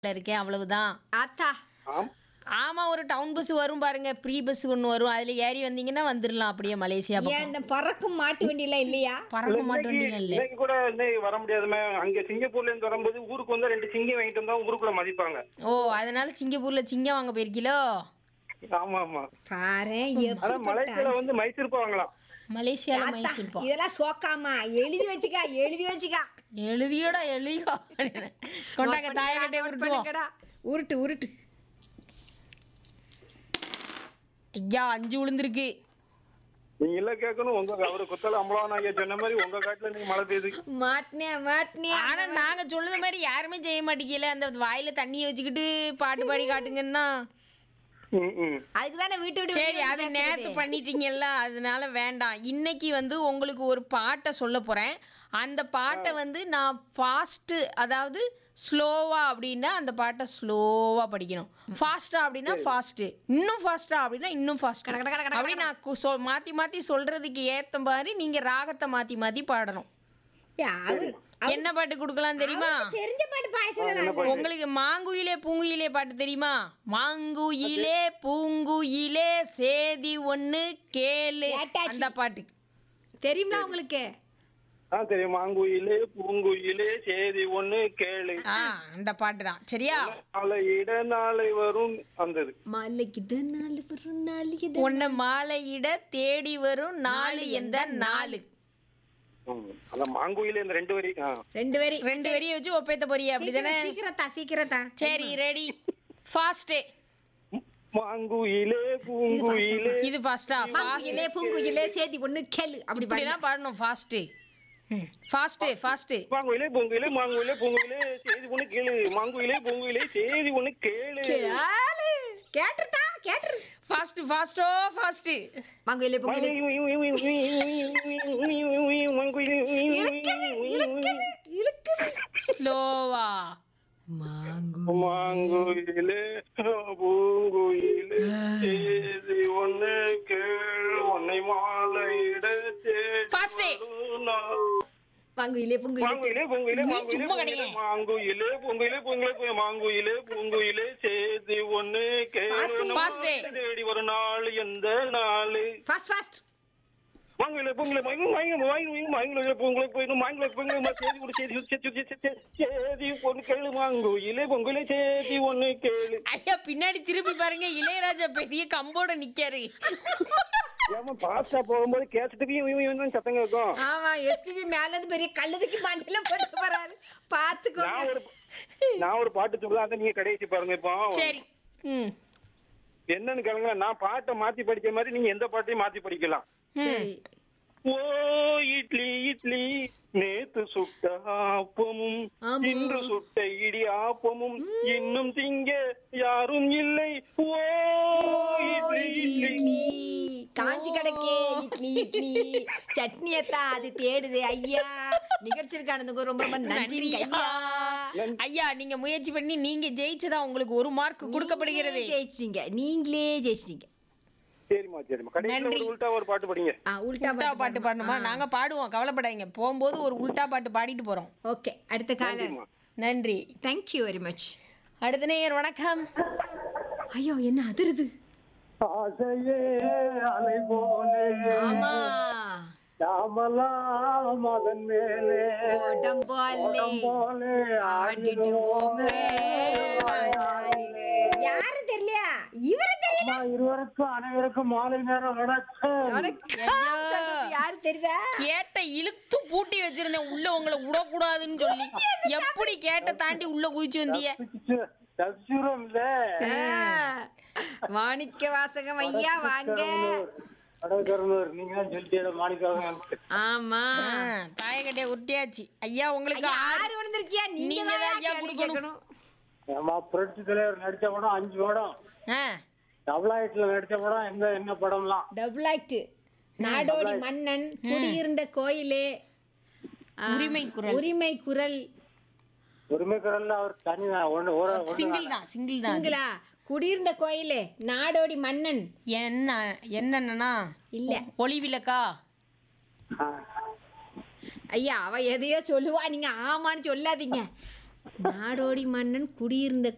இருக்கேன் அவ்வளவுதான் ஆத்தா ஆம் ஆமா ஒரு டவுன் பஸ் வரும் பாருங்க ப்ரீ பஸ் ஒன்று வரும் அதுல ஏறி வந்தீங்கன்னா வந்துடலாம் அப்படியே மலேசியா ஏன் பக்கம் இந்த பறக்கும் மாட்டு வண்டியில இல்லையா பறக்க மாட்டோம் இன்னைக்கு இல்ல இன்னைக்கு கூட இன்னைக்கு வர முடியாதுமே அங்க சிங்கப்பூர்ல இருந்து வரும்போது ஊருக்கு வந்து ரெண்டு சிங்கம் வாங்கிட்டு வந்தா ஊருக்குள்ள மதிப்பாங்க ஓ அதனால சிங்கப்பூர்ல சிங்கம் வாங்க போயிருக்கீங்களோ ஆமா ஆமா பாரு ஆனா மலேசியால வந்து மைசூர் வாங்கலாம் மலேசியால மைசூர் பா இதெல்லாம் சோக்காமா எழுதி வச்சுக்கா எழுதி வச்சுக்கா எழுதியோட எழுதியோ கொண்டாங்க தாயக்கட்டை உருட்டுவோம் பண்ணுங்கடா. உருட்டு உருட்டு ஐயா அஞ்சு விழுந்திருக்கு நீங்க இல்ல கேட்கணும் உங்க அவரு குத்தல அம்பளம் நாங்க சொன்ன மாதிரி உங்க காட்டுல நீங்க மழை பெய்யுது மாட்டினே மாட்டினே ஆனா நாங்க சொல்லுத மாதிரி யாருமே செய்ய மாட்டேங்கல அந்த வாயில தண்ணியை வச்சுக்கிட்டு பாட்டு பாடி காட்டுங்கன்னா ம், ம். அதுக்கு தானே வீட்டு விட்டு சரி வெளிய அது வந்து நேத்து பேசுறது. பண்ணிட்டீங்கல்ல அதனால வேண்டாம் இன்னைக்கு வந்து உங்களுக்கு ஒரு பாட்டை சொல்ல போறேன் அந்த பாட்டை வந்து நான் ஃபாஸ்ட்டு அதாவது ஸ்லோவா அப்படின்னா அந்த பாட்டை ஸ்லோவா படிக்கணும் ஃபாஸ்டா அப்படின்னா ஃபாஸ்ட்டு இன்னும் ஃபாஸ்டா அப்படின்னா இன்னும் ஃபாஸ்ட் கட, கட, கட, கட, அப்படி நான் கு- சொ- மாத்தி மாத்தி சொல்றதுக்கு ஏத்த மாதிரி நீங்க ராகத்தை மாத்தி மாத்தி பாடணும் ஏய், அவரு- என்ன பாட்டு கொடுக்கலாம் தெரியுமா தெரிஞ்ச பாட்டு பாய சொல்லலாம் உங்களுக்கு மாங்குயிலே பூங்குயிலே பாட்டு தெரியுமா மாங்குயிலே பூங்குயிலே சேதி ஒண்ணு கேளு கேட்டாச்சு. அந்த பாட்டு தெரியுமா உங்களுக்கு ஆ தெரியும் மாங்குயிலே பூங்குயிலே சேதி ஒண்ணு கேளு ஆ அந்த பாட்டு தான் சரியா நாளை இட நாளை வரும் வந்தது மாலைக்கிட்ட நாலு வரும் நாளைக்கு உன்னை மாலையிட தேடி வரும் நாலு எந்த நாலு ம். அந்த மாங்குயிலே இந்த ரெண்டு வரி ஆ. ரெண்டு பேரி ரெண்டு வரியை வச்சு ஒப்பேத்த போறிய அப்படிதானே சீக்கிரத்தா சீக்கிரத்தா சரி ரெடி ஃபாஸ்ட் மாங்குயிலே பூங்குயிலே இது ஃபாஸ்டா பூங்குயிலே பூங்குயிலே சேதி ஒண்ணு கேளு அப்படி பாடி இப்படிலாம் பாடணும் ஃபாஸ்ட் ஃபாஸ்ட் ஃபாஸ்ட் மாங்குயிலே பூங்குயிலே மாங்குயிலே பூங்குயிலே சேதி ஒண்ணு கேளு மாங்குயிலே பூங்குயிலே சேதி ஒண்ணு கேளு கேளு கேட்டுட்டா கேட்டு ஃபாஸ்ட் ஃபாஸ்டோ ஃபாஸ்ட் மங்குயிலே பூங்குயிலே இழுக்குது ஸ்லோவா மாங்கு மாங்குயிலே பூங்குயிலே சேதி ஒண்ணு கேளு உன்னை மாலையிட Fast. மங்குயிலே பூங்குயிலே மாங்குயிலே பூங்குயிலே நீ மாங்குயிலே சும்மா பூங்குயிலே கிடையாது. மாங்குயிலே பூங்குயிலே பூங்குயிலே மாங்குயிலே பூங்குயிலே சேதி ஒண்ணு Fast, கேளு fast. தேடி ஒரு நாள் எந்த நாளு ஃபாஸ்ட் ஃபாஸ்ட் மாங்குயிலே பூங்குயிலே மாங்கு மாங்கு மாங்கு மாங்குயிலே பூங்குயிலே போய் மாங்குயிலே பூங்குயிலே சேதி ஒரு சேதி சேதி சேதி சேதி சேதி ஒண்ணு கேளு மாங்குயிலே பூங்குயிலே சேதி ஒண்ணு கேளு ஐயா பின்னாடி திருப்பி பாருங்க இளையராஜா பெரிய கம்போட நிக்காரு ஏமா பாஸ்டா போகும்போது கேசட்டுக்கு இவன் இவன் இவன் சத்தம் கேட்கும் ஆமா எஸ்பிபி மேல இருந்து பெரிய கழுதுக்கு மண்டையில போட்டு போறாரு பாத்துக்கோங்க நான் ஒரு நான் ஒரு பாட்டு சொல்லுவேன் அதை நீங்க கடைசி பாருங்க இப்போ சரி ம் என்னன்னு கேளுங்க நான் பாட்டை மாத்தி படிச்ச மாதிரி நீங்க எந்த பாட்டையும் மாத்தி படிக்கலாம் சரி ஓ இட்லி இட்லி நேத்து சுட்ட ஆப்பமும் ஆமா. இன்று சுட்ட இடி ஆப்பமும் இன்னும் திங்க யாரும் இல்லை ஓ இட்லி இட்லி இட்லி இட்லி காஞ்சி கிடக்கே இட்லி இட்லி சட்னி எத்தா அது தேடுது ஐயா நிகழ்ச்சிருக்கானதுக்கு ரொம்ப ரொம்ப நன்றி ஐயா ஐயா நீங்க முயற்சி பண்ணி நீங்க ஜெயிச்சதா உங்களுக்கு ஒரு மார்க் கொடுக்கப்படுகிறது நீங்களே ஜெயிச்சிங்க நீங்களே ஜெயிச்சிங்க சரிம்மா சரிம்மா கடைசியில் நன்றி. ஒரு உல்டா ஒரு பாட்டு படிங்க ஆ உல்டா உல்டா பாட்டு பாடணுமா நாங்க பாடுவோம் கவலைப்படாதீங்க போகும்போது ஒரு உல்டா பாட்டு பாடிட்டு போறோம் ஓகே அடுத்த காலம் நன்றிம்மா. நன்றி தேங்க்யூ வெரி மச் அடுத்த நேயர் வணக்கம் ஐயோ என்ன அதிருது ஆசையே அலை போலே ஆமா ராமலாம் அதன் மேலே உடம்போலே போலே ஆடிடுவோமே யாரு தெரியலையா இவரு தெரியல அம்மா இருவருக்கும் அனைவருக்கும் மாலை நேரம் வணக்கம் வணக்கம் சொல்றது யாரு தெரியுதா கேட்ட இழுத்து பூட்டி வச்சிருந்தேன் உள்ள உங்களை விடக்கூடாதுன்னு சொல்லி எப்படி கேட்ட தாண்டி உள்ள குதிச்சு வந்தீங்க தப்சூரம் இல்ல ஆ, மாணிக்க வாசகம் ஐயா வாங்க வடகர்னூர் நீங்க தான் சொல்லிட்டே மாணிக்காக ஆமா தாயக்கட்டைய உருட்டியாச்சு ஐயா உங்களுக்கு ஐயா, ஆறு ஆறு விழுந்திருக்கியா நீங்க நீங்க தான் தான் ஐயா கேள்வி கொடுக்கணும். கேட்கணும் ஆமா புரட்சி தலைவர் நடிச்ச படம் அஞ்சு படம் ஆ டபுளாயிட்ல நடிச்ச படம் எந்த என்ன படம்லாம் டபுள் ஆக்ட் நாடோடி மன்னன் குடியிருந்த கோயிலே ஆ, உரிமை குரல். உரிமை குரல் உரிமை கடல்ல அவர் தனி ஒண்ணு ஒரு சிங்கிள் தான் சிங்கிள் தான் சிங்களா குடியிருந்த கோயிலே நாடோடி மன்னன் என்ன என்னன்னா இல்ல ஒளி விளக்கா ஐயா அவ எதையோ சொல்லுவா நீங்க ஆமான்னு சொல்லாதீங்க நாடோடி மன்னன் குடியிருந்த